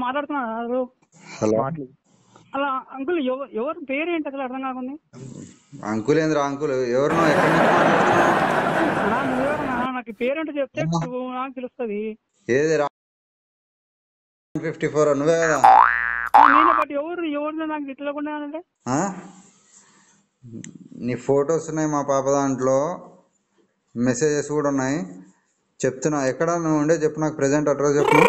మాట్లాడుతున్నారు హలో అలా అంకుల్ ఎవ- ఎవరు పేరు ఏంటి అసలు అర్థం కాకుంది అంకుల్ ఏంద్రా అంకుల్ ఎవరినో ఎక్కడి నుంచి మాట్లాడుతున్నావు అన్నా, నువ్వెవరన్నా? నాకు ఈ పేరేంటో చెప్తే నువ్వు నాకు తెలుస్తుంది ఏది రా ఫిఫ్టీ ఫోర్ నువ్వే కదా నేనే బట్ ఎవరు ఎవరు నాకు తెలియకుండా అంటే ఆ? నీ ఫొటోస్ ఉన్నాయి మా పాప దాంట్లో మెసేజెస్ కూడా ఉన్నాయి చెప్తున్నా ఎక్కడ నువ్వు ఉండే చెప్పు నాకు ప్రెసెంట్ అడ్రస్ చెప్పు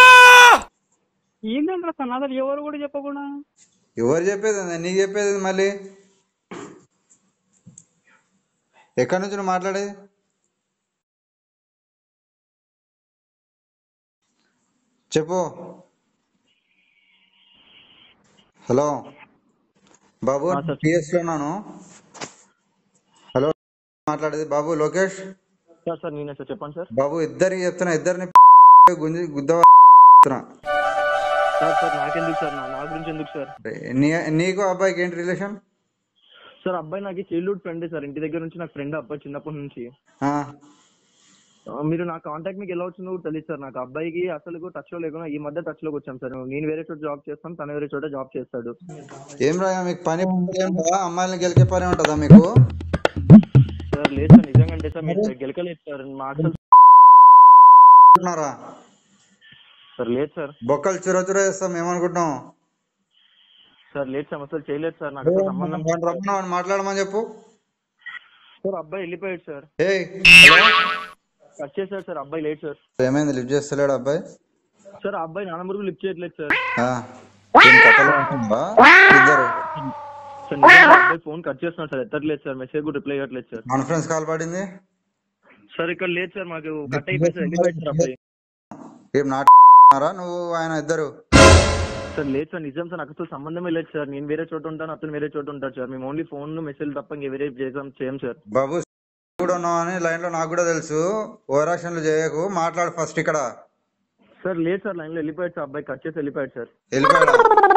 ఏంటంటే అసలు అసలు ఎవరు కూడా చెప్పకుండా ఎవరు చెప్పేది ఏంది? నీకు చెప్పేది ఏంది మళ్ళీ ఎక్కడి నుంచి నువ్వు మాట్లాడేది చెప్పు హలో బాబు పిఎస్ లో ఉన్నాను హలో మాట్లాడేది బాబు లోకేష్ సార్ సార్ నేనే సార్ చెప్పండి సార్ బాబు ఇద్దరికి చెప్తున్నా ఇద్దరిని గుంజి గుద్ద సార్ సార్ నాకెందుకు సార్ నా నా గురించి ఎందుకు సార్ నీ నీకు అబ్బాయికి ఏంటి రిలేషన్ సార్ అబ్బాయి నాకు చైల్డ్హుడ్ ఫ్రెండే సార్ ఇంటి దగ్గర నుంచి నాకు ఫ్రెండ్ అబ్బాయి చిన్నప్పటి నుంచి ఆ, మీరు నా కాంటాక్ట్ మీకు ఎలా వచ్చిందో కూడా తెలియదు సార్ నాకు అబ్బాయికి అసలు టచ్ లో లేకుండా ఈ మధ్య టచ్ లోకి వచ్చాం సార్ నేను వేరే చోట జాబ్ చేస్తాను తను వేరే చోట జాబ్ చేస్తాడు ఏం రా మీకు పని ఉంటుందా అమ్మాయిని గెలికే పని ఉంటుందా మీకు సార్ లేదు సార్ నిజంగా అంటే సార్ మీరు గెలకలేదు సార్ మా అసలు అనుకుంటున్నారా సార్ లేదు సార్ బొక్కలు చుర చుర చేస్తాం ఏమనుకుంటున్నాం సార్ లేదు సార్ అసలు చేయలేదు సార్ నాకు అసలు సంబంధం వాడిని రమ్మన్నా వాడిని మాట్లాడమని చెప్పు సార్ అబ్బాయి వెళ్ళిపోయాడు సార్ ఏయ్ కట్ చేశాడు సార్ అబ్బాయి లేట్ సార్ ఏమైంది లిఫ్ట్ చేస్తలేడు అబ్బాయి సార్ ఆ అబ్బాయి నాన్నమురుగు లిఫ్ట్ చేయట్లేదు సార్ ఆ, ఏం కథలు అంటుందా ఇద్దరు సార్ నిజంగా అబ్బాయి ఫోన్ కట్ చేస్తున్నాడు సార్ ఎత్తట్లేదు సార్ మెసేజ్ కూడా రిప్లై ఇవ్వట్లేదు సార్ కాన్ఫరెన్స్ కాల్ పడింది సార్ ఇక్కడ లేదు సార్ మాకు కట్ అయిపోయింది సార్ వెళ్ళిపోయాడు సార్ అబ్బాయి ఏం నాటున్నారా నువ్వు ఆయన ఇద్దరు సార్ లేదు సార్ నిజం సార్ నాకు అసలు సంబంధమే లేదు సార్ నేను వేరే చోట ఉంటాను అతను వేరే చోట ఉంటాడు సార్ మేము ఓన్లీ ఫోన్ మెసేజ్ తప్ప ఇంక వేరే చేసాం చేయం సార్ బాబు కూడా ఉన్నావు అని లైన్ లో నాకు కూడా తెలుసు ఓవరాక్షన్లు చేయకు మాట్లాడు ఫస్ట్ ఇక్కడ సార్ లేదు సార్ లైన్ లో వెళ్ళిపోయాడు సార్ అబ్బాయి కట్ చేసి వెళ్ళిపోయాడు సార్ వెళ్ళిపోయాడా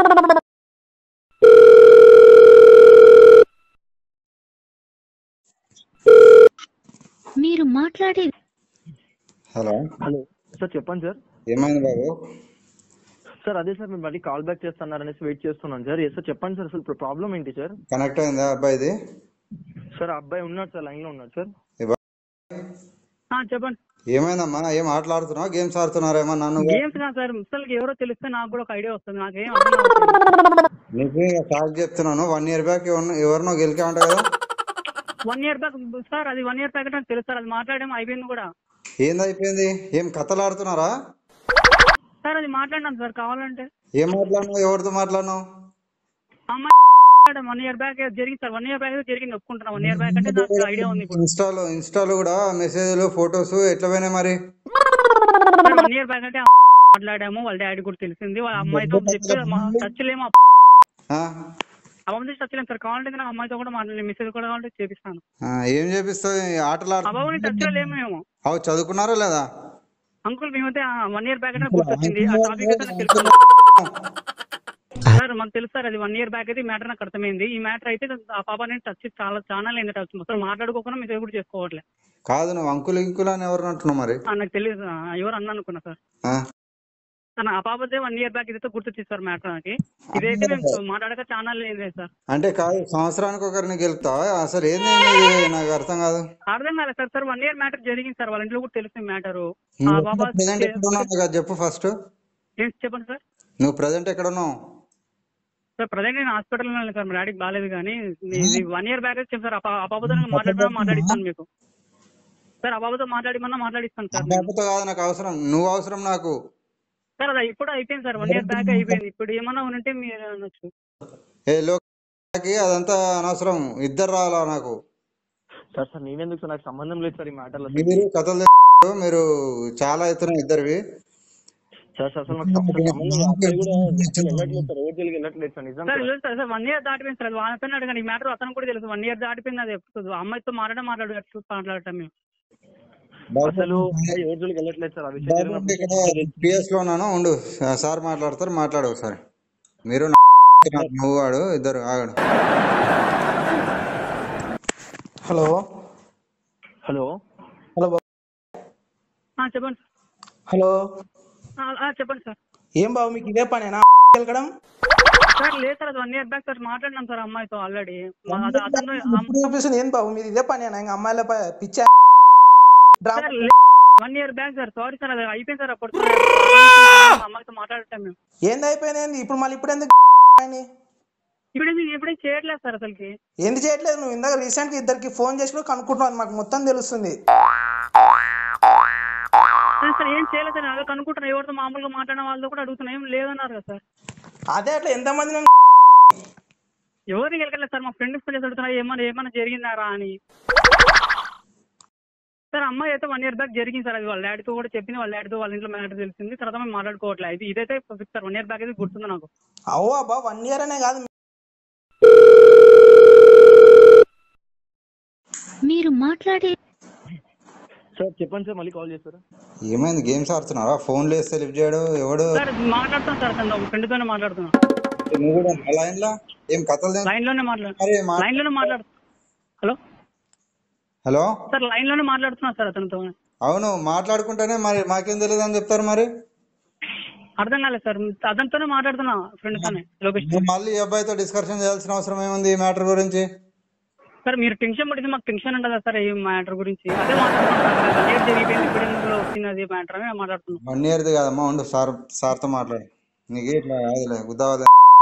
మీరు మాట్లాడే హలో హలో సార్ చెప్పండి సార్ ఏమైంది బాబు సార్ అదే సార్ మీరు మళ్ళీ కాల్ బ్యాక్ చేస్తున్నారు అనేసి వెయిట్ చేస్తున్నాను సార్ ఎస్ సార్ చెప్పండి సార్ అసలు ప్రాబ్లం ఏంటి సార్ కనెక్ట్ అయిందా అబ్బాయిది సార్ ఆ అబ్బాయి ఉన్నాడు సార్ లైన్ లో ఉన్నాడు సార్ ఏ బా- ఆ, చెప్పండి ఏమైందమ్మా ఏం ఆటలాడుతున్నావు గేమ్స్ ఆడుతున్నారా ఏమన్నా నన్ను గేమ్స్ కాదు సార్ అసలు ఎవరో తెలిస్తే నాకు కూడా ఒక ఐడియా వస్తుంది నాకేం అర్థం కావట్లేదు. నీకు షాక్ చెప్తున్నాను వన్ ఇయర్ బ్యాక్ ఎవరినో గెలికా ఉంటా కదా వన్ ఇయర్ బ్యాక్ సార్ అది వన్ ఇయర్ బ్యాక్ అంటే నాకు తెలుసు సార్ అది మాట్లాడడం అయిపోయింది కూడా ఏంది అయిపోయింది ఏం కథలు ఆడుతున్నారా సార్ అది మాట్లాడినాం సార్ కావాలంటే ఏం మాట్లాడినావు ఎవరితో మాట్లాడినావు అమ్మాయి వన్ ఇయర్ బ్యాక్ జరిగింది సార్ వన్ ఇయర్ బ్యాక్ జరిగింది ఒప్పుకుంటున్నా వన్ ఇయర్ బ్యాక్ అంటే నాకు ఐడియా ఉంది ఇప్పుడు ఇన్స్టాలో ఇన్స్టాలో కూడా మెసేజ్లు ఫొటోస్ ఎట్లా పోయినాయి మరి వన్ ఇయర్ బ్యాక్ అంటే మాట్లాడాము వాళ్ళ డాడీ కూడా తెలిసింది వాళ్ళ అమ్మాయితో చెప్పి టచ్ లేము ఆ? అబ్బాయి టచ్ లేము సార్ కావాలంటే నాకు అమ్మాయితో కూడా మాట్లాడి మెసేజ్ కూడా కావాలంటే చేపిస్తాను ఆ, ఏం చేపిస్తావు ఈ ఆటలు ఆడు అబ్బాయి టచ్ లో లేము మేము అవు చదువుకున్నారా లేదా అంకుల్ మేమైతే వన్ ఇయర్ బ్యాక్ అంటే గుర్తొచ్చింది ఆ టాపిక్ అయితే నాకు తెలుసు సార్ మాకు తెలుసు సార్ అది వన్ ఇయర్ బ్యాక్ అయితే ఈ మ్యాటర్ నాకు అర్థమైంది ఈ మ్యాటర్ అయితే ఆ పాప నేను టచ్ చాలా చాలా అయింది టచ్ అసలు మాట్లాడుకోకుండా మెసేజ్ కూడా చేసుకోవట్లే కాదు నువ్వు అంకుల్ ఇంకుల్ అని ఎవరు అంటున్నావు మరి ఆ, నాకు తెలియదు ఆ, ఎవరు అన్నా అనుకున్నా సార్ ఆ? సార్ ఆ పాప అయితే వన్ ఇయర్ బ్యాక్ ఇదైతే గుర్తొచ్చింది సార్ మ్యాటర్ నాకు ఇదైతే మేము మాట్లాడక చాలా లేదు సార్ అంటే కాదు సంవత్సరానికి ఒకరిని గెలుపుతావా అసలు ఏంది ఇది నాకు అర్థం కాదు అర్థం కాలేదు sir sir one year matter జరిగింది సార్ వాళ్ళ ఇంట్లో కూడా తెలిసింది మ్యాటర్ ఆ పాప ప్రజెంట్ ఎక్కడ ఉన్నావు నాకు అది చెప్పు ఫస్ట్ ఏం చెప్పండి సార్ నువ్వు ప్రజెంట్ ఎక్కడ ఉన్నావు సార్ ప్రజెంట్ నేను హాస్పిటల్ లో సార్ మా డాడీకి బాగాలేదు కానీ ఇది వన్ ఇయర్ బ్యాక్ చెప్పి సార్ ఆ పా- ఆ పాపతో నేను మాట్లాడినా మాట్లాడిస్తాను మీకు సార్ ఆ బాబుతో మాట్లాడిమన్నా మాట్లాడిస్తాను సార్ నేను. లేకపోతే కాదు నాకు అవసరం నువ్వు అవసరం నాకు సార్ అది ఇప్పుడు అయిపోయింది సార్ వన్ ఇయర్ బ్యాక్ అయిపోయింది ఇప్పుడు ఏమన్నా ఉంటే మీరు అనొచ్చు ఏ లోకి అదంతా అనవసరం ఇద్దరు రావాలా నాకు సార్ సార్ నేనెందుకు సార్ నాకు సంబంధం లేదు సార్ ఈ మ్యాటర్లో మీరు కథలు తె- మీరు చాలా ఎత్తున ఇద్దరివి సార్ సార్ అసలు నాకు సంబంధం లేదు. అబ్బాయి కూడా అసలు వెళ్ళట్లేదు సార్ రోజు వెళ్ళట్లేదు సార్ నిజం సార్ సార్ లేదు సార్ సార్ వన్ ఇయర్ దాటిపోయింది సార్ అది వాళ్ళతో అడగండి ఈ మ్యాటర్ అతను కూడా తెలుసు వన్ ఇయర్ దాటిపోయింది అది ఎప్పుడు ఆ అమ్మాయితో మాట్లాడడం మాట్లాడు ఎప్పుడు మాట్లాడటం మేము అసలు అబ్బాయి ఏ రోజులకి వెళ్ళట్లేదు సార్ ఆ విషయం బాబు ఇక్కడ జరిగినప్పుడు పిఎస్ లో ఉన్నాను ఉండు సార్ మాట్లాడతారు మాట్లాడు ఒకసారి మీరు నువ్వు వాడు ఇద్దరు ఆగడు హలో హలో హలో బా- ఆ, చెప్పండి సార్ హలో ఆ, ఆ, చెప్పండి సార్ ఏం బాబు మీకు ఇదే పనేనా వెళ్ళకడం సార్ లేదు సార్ అది వన్ ఇయర్ బ్యాక్ సార్ మాట్లాడినాం సార్ అమ్మాయితో ఆల్రెడీ అతను ఇప్పుడు చూపిస్తుంది ఏం బాబు మీరు ఇదే పనేనా ఇంకా అమ్మాయిల ప- పిచ్చ drama one year back sir sorry sir అది అయిపోయింది సార్ అప్పుడు అమ్మాయితో మాట్లాడటం మేము ఏంది అయిపోయింది ఇప్పుడు మళ్ళీ ఇప్పుడు ఎందుకు ఆయన్ని? ఇప్పుడు నేను ఎప్పుడేం చేయట్లేదు సార్ అసలుకి ఎందుకు చేయట్లేదు నువ్వు ఇందాక రీసెంట్ గా ఇద్దరికి ఫోన్ చేసి కూడా కనుక్కుంటున్నావు అది మాకు మొత్తం తెలుస్తుంది సార్ సార్ ఏం చేయలేదు సార్ అదే కనుక్కుంటున్నా ఎవరితో మామూలుగా మాట్లాడిన వాళ్ళతో కూడా అడుగుతున్నా ఏం లేదన్నారు కదా సార్ అదే అట్లా ఎంతమంది నన్ను ఎవరికి వెళ్ళలేదు సార్ మా ఫ్రెండ్స్ ఫోన్ చేసి అడుగుతున్నా ఏమన్నా ఏమన్నా జరిగిందారా అని సార్ అమ్మాయి అయితే వన్ ఇయర్ బ్యాక్ జరిగింది సార్ అది వాళ్ళ డాడీతో కూడా చెప్పింది వాళ్ళ డాడీతో వాళ్ళ ఇంట్లో మ్యాటర్ తెలిసింది తర్వాత మేము మాట్లాడుకోవట్లేదు ఇది ఇదైతే fix sir one year back అయితే గుర్తుంది నాకు అవ్వ అబ్బా వన్ ఇయర్ అనే కాదు మీరు మాట్లాడే సార్ చెప్పండి సార్ మళ్ళీ కాల్ చేస్తారా ఏమైంది గేమ్స్ ఆడుతున్నారా ఫోన్లు వేస్తే లిఫ్ట్ చేయడు ఎవడు సార్ మాట్లాడుతాను సార్ తను ఫ్రెండ్ తోనే మాట్లాడుతున్నా నువ్వు కూడా లైన్ లా ఏం కథలు తె- లైన్ లోనే మాట్లాడు అరే మా- లైన్ లోనే మాట్లాడు హలో హలో సార్ లైన్ లోనే మాట్లాడుతున్నా సార్ అతనితో అవును మాట్లాడుకుంటేనే మరి మాకేం తెలియదు అని చెప్తారు మరి అర్థం కాలేదు సార్ అతనితోనే మాట్లాడుతున్నా ఫ్రెండ్ తోనే లోకేష్ నువ్వు మళ్ళీ ఈ అబ్బాయితో డిస్కషన్ చేయాల్సిన అవసరం ఏముంది ఈ మ్యాటర్ గురించి సార్ మీరు టెన్షన్ పడితే మాకు టెన్షన్ ఉండదా సార్ ఈ మ్యాటర్ గురించి అదే మాట్లాడుతున్నాం ఏం జరిగిపోయింది ఇప్పుడు ఎందుకు వచ్చింది అది మ్యాటర్ అని మాట్లాడుతున్నాం వన్ ఇయర్ది కాదమ్మా ఉండు సార్ సార్తో మాట్లాడు నీకు ఇట్లా కాదులే గుద్దావాలి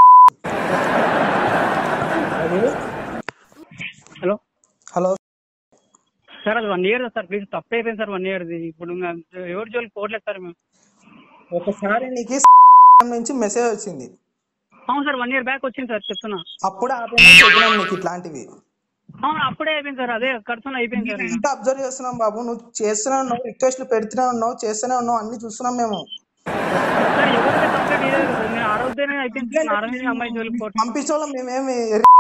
హలో హలో సార్ అది వన్ ఇయర్ సార్ ప్లీజ్ తప్పు అయిపోయింది సార్ వన్ ఇయర్ది ఇప్పుడు ఇంకా ఎవరి జోలికి పోవట్లేదు సార్ మేము ఒకసారి నీకు నుంచి మెసేజ్ వచ్చింది అవును సార్ వన్ ఇయర్ బ్యాక్ వచ్చింది సార్ చెప్తున్నా అప్పుడు ఆపేమని చెప్పినాం నీకు ఇట్లాంటివి అవును అప్పుడే అయిపోయింది సార్ అదే కడుతున్నా అయిపోయింది సార్ ఇంకా. ఎంత అబ్జర్వ్ చేస్తున్నాం బాబు నువ్వు చేస్తూనే ఉన్నావు రిక్వెస్ట్లు పెడుతూనే ఉన్నావు చేస్తూనే ఉన్నావు అన్ని చూస్తున్నాం మేము సార్ ఎవరైతే కంప్లీట్ చేయలేదు సార్ నేను ఆ రోజునే అయిపోయింది సార్ ఆ రోజు అమ్మాయి జోలికి పోవట్లేదు పంపించడం మేమేమి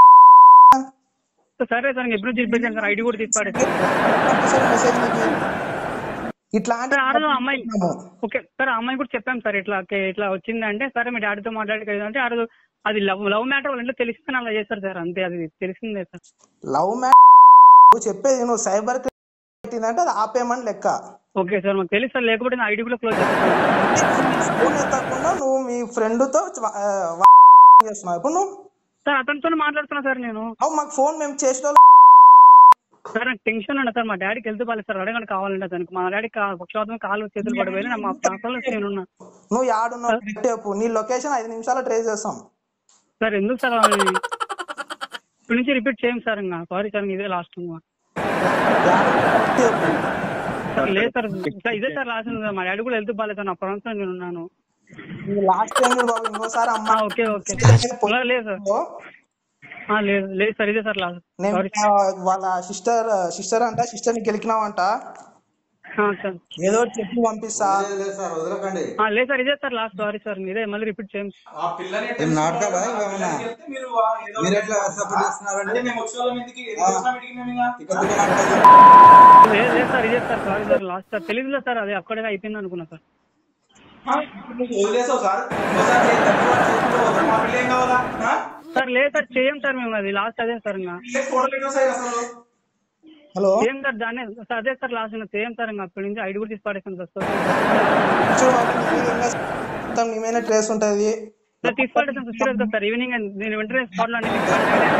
సరే సార్ ఇంక ఎప్పుడు చూపించాను సార్ ఐడి కూడా తీసుకోండి పంపిస్తాం మెసేజ్ నీకు ఇట్లాంటి సార్ ఆ రోజు అమ్మాయి ఓకే సార్ ఆ అమ్మాయి కూడా చెప్పాం సార్ ఇట్లా ఓకే, ఇట్లా వచ్చిందంటే సరే మీ డాడీతో మాట్లాడి అంటే ఆ రోజు అది లవ్ లవ్ మ్యాటర్ వాళ్ళ ఇంట్లో తెలిస్తే అలా చేస్తారు సార్ అంతే అది తెలిసిందే సార్ లవ్ మ్యారేజ్ నువ్వు చెప్పేది నువ్వు సైబర్ పెట్టిందంటే అది ఆపేయమని లెక్క ఓకే సార్ మాకు తెలుసు సార్ లేకపోతే నా ఐడి కూడా క్లోజ్ చేస్తాను ఫోన్ ఎత్తకుండా నువ్వు మీ ఫ్రెండ్ తో చ- ఆ, చేస్తున్నావు ఇప్పుడు నువ్వు సార్ అతనితో మాట్లాడుతున్నా సార్ నేను అవు మాకు ఫోన్ మేము చేసిన సార్ నాకు టెన్షన్ ఉన్నా సార్ మా డాడీకి వెళ్తే బాగాలేదు సార్ అడగండి కావాలంటే అతనికి మా డాడీ పక్షవాతం కాలు చేతులు పడిపోయి నా మా ప్రాంతంలో నేనున్నా నువ్వు యాడున్నావు కరెక్ట్ చెప్పు నీ లొకేషన్ ఐదు నిమిషాలు ట్రేస్ చేస్తాం సార్ ఎందుకు సార్ అది? ఇప్పటి నుంచి రిపీట్ చేయం సార్ ఇంకా సారీ సార్ ఇదే లాస్ట్ కరెక్ట్ చెప్పు సార్ లేదు సార్ సార్ ఇదే సార్ లాస్ట్ మా డాడీ కూడా వెళ్తే బాగాలేదు సార్ నా ప్రాంతంలో నేను ఉన్నాను లాస్ట్ టైం బాబు ఇంకోసారి ఆ, అమ్మ ఓకే ఓకే లేదు సార్ ఆ, లేదు లేదు సార్ ఇదే సార్ లాస్ట్ నేను సారీ ఆ, వాళ్ళ సిస్టర్ సిస్టర్ అంట సిస్టర్ ని గెలికినావంట సార్ ఏదో ఒకటి చెప్పి పంపిస్తా లేదు సార్ వదలకండి ఆ, లేదు సార్ ఇదే సార్ లాస్ట్ సారీ సార్ ఇదే మళ్ళీ రిపీట్ చేయం ఆ పిల్లని ఏం నాటకాలా ఇవేమన్నా చెప్తే మీరు ఆ ఏదో మీరు ఎట్లా సపోర్ట్ చేస్తున్నారండి అంటే మేము వచ్చే వాళ్ళం ఎందుకు ఎందుకు వచ్చినాం ఇటుకి మేము ఇంకా? తిక్క తిక్క నాటకాలు లేదు లేదు సార్ ఇదే sir sorry sir last sir తెలియదు సార్ అది అక్కడే అయిపోయింది అనుకున్నా సార్ ఆ, నువ్వు వదిలేసావు సార్ ఇంకోసారి చేద్దాం. ఇంకోసారి చేసుకుంటూ పోతాం. మా పిల్ల ఏం కావాలా ఆ? సార్ లేదు సార్ చేయం సార్ మేము అది లాస్ట్ అదే సార్ ఇంకా పిల్లకి ఫోటోలు ఎట్లా వస్తాయి అసలు హలో సేమ్ సార్ దాన్ని సార్ అదే సార్ లాస్ట్ ఇంకా సేమ్ సార్ ఇంకా అప్పటి నుంచి ఐడి కూడా తీసి పడేసాను సార్ చూడు బాబు, నీ మీద ఇంకా మొత్తం నీ మీద ట్రేస్ ఉంటది సార్ తీసి పడేసాను సార్ సీరియస్ సార్ ఈవినింగ్ నేను వెంటనే స్పాట్ లో అన్ని తీసి పడేసాను.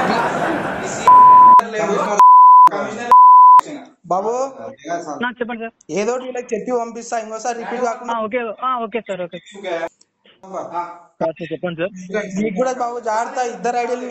లేదు కమిషనర్ బాబు నాకు చెప్పండి సార్ ఏదో ఒకటి వీళ్ళకి చెప్పి పంపిస్తా ఇంకోసారి రిపీట్ ఆ, కాకుండా ఓకే ఆ, ఓకే సార్ ఓకే చెప్పండి సార్ మీకు కూడా బాబు జాగ్రత్త ఇద్దరు ఐడియల్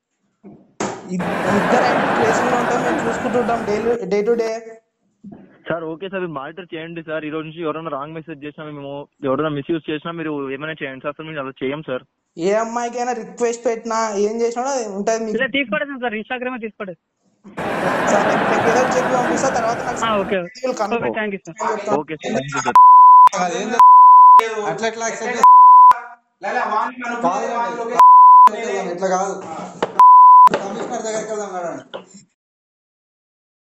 ఇద్దరు ఐడియల్ ప్లేసింగ్ లో ఉంటాం మేము చూసుకుంటుంటాం daily day to day sir okay sir మీరు మానిటర్ చేయండి సార్ ఈ రోజు నుంచి ఎవరైనా రాంగ్ మెసేజ్ చేసినా మేము ఎవరైనా మిస్యూజ్ చేసినా మీరు ఏమైనా చేయండి సార్ అసలు మేము అలా చేయం సార్ ఏ అమ్మాయికైనా రిక్వెస్ట్ పెట్టినా ఏం చేసినా కూడా ఉంటుంది మీకు ఇలా తీసి పడేసాను సార్ ఇన్స్టాగ్రామ్ తీసి పడేసాను సరే మీకు ఏదో ఒకటి చెప్పి పంపిస్తా తర్వాత నాకు ఆ, ఓకే వీళ్ళు కనుక్కో. Okay thank you sir okay sir thank you sir అదేం అట్లా ఎట్లా యాక్సెప్ట్ లేదా వాడిని కనుక్కుంటే వాడి లొకేషన్ ఇట్లా కాదు కమిషనర్ దగ్గరికి వెళ్దాం మేడం